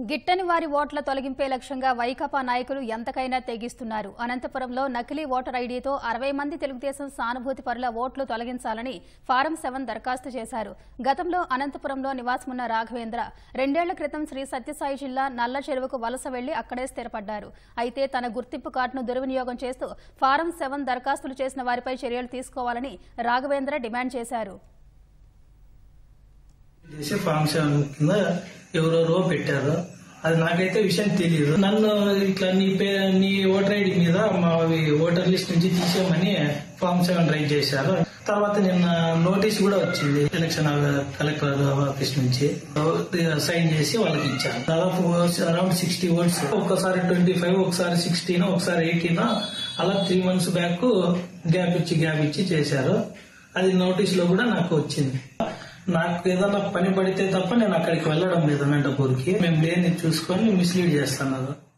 గిట్టని వారి ఓట్ల తొలగింపే లక్ష్యంగా వైకాపా నాయకులు ఎంతకైనా తెగిస్తున్నారు అనంతపురంలో నకిలీ ఓటర్ ఐడీతో అరవై మంది తెలుగుదేశం సానుభూతి పరుల ఓట్లు తొలగించాలని ఫారం సెవెన్ దరఖాస్తు చేశారు గతంలో అనంతపురంలో నివాసమున్న రాఘవేంద్ర రెండేళ్ల క్రితం శ్రీ సత్యసాయి జిల్లా నల్ల చెరువుకు వలస వెళ్లి అక్కడే స్థిరపడ్డారు అయితే తన గుర్తింపు కార్డును దుర్వినియోగం చేస్తూ ఫారం సెవెన్ దరఖాస్తులు చేసిన వారిపై చర్యలు తీసుకోవాలని రాఘవేంద్ర డిమాండ్ చేశారు చేసి ఫామ్ సెవెన్ కింద ఎవరెవరో పెట్టారు అది నాకైతే విషయం తెలియదు నన్ను ఇట్లా నీ పే నీ ఓటర్ ఐడి మీద మా ఓటర్ లిస్ట్ నుంచి తీసేయమని ఫామ్ సెవెన్ రైట్ చేశారు తర్వాత నిన్న నోటీస్ కూడా వచ్చింది ఎలక్షన్ కలెక్టర్ ఆఫీస్ నుంచి సైన్ చేసి వాళ్ళకి ఇచ్చారు దాదాపు అరౌండ్ సిక్స్టీ ఓట్స్ ఒకసారి ట్వంటీ ఫైవ్ ఒకసారి సిక్స్టీన్ ఒకసారి ఎయిటీన్ అలా త్రీ మంత్స్ బ్యాక్ గ్యాప్ ఇచ్చి గ్యాప్ ఇచ్చి చేశారు అది నోటీస్ లో కూడా నాకు వచ్చింది నాకు ఏదైనా పని పడితే తప్ప నేను అక్కడికి వెళ్ళడం లేదు అనంతపూర్కి మేము లేని చూసుకొని మిస్లీడ్ చేస్తున్నారు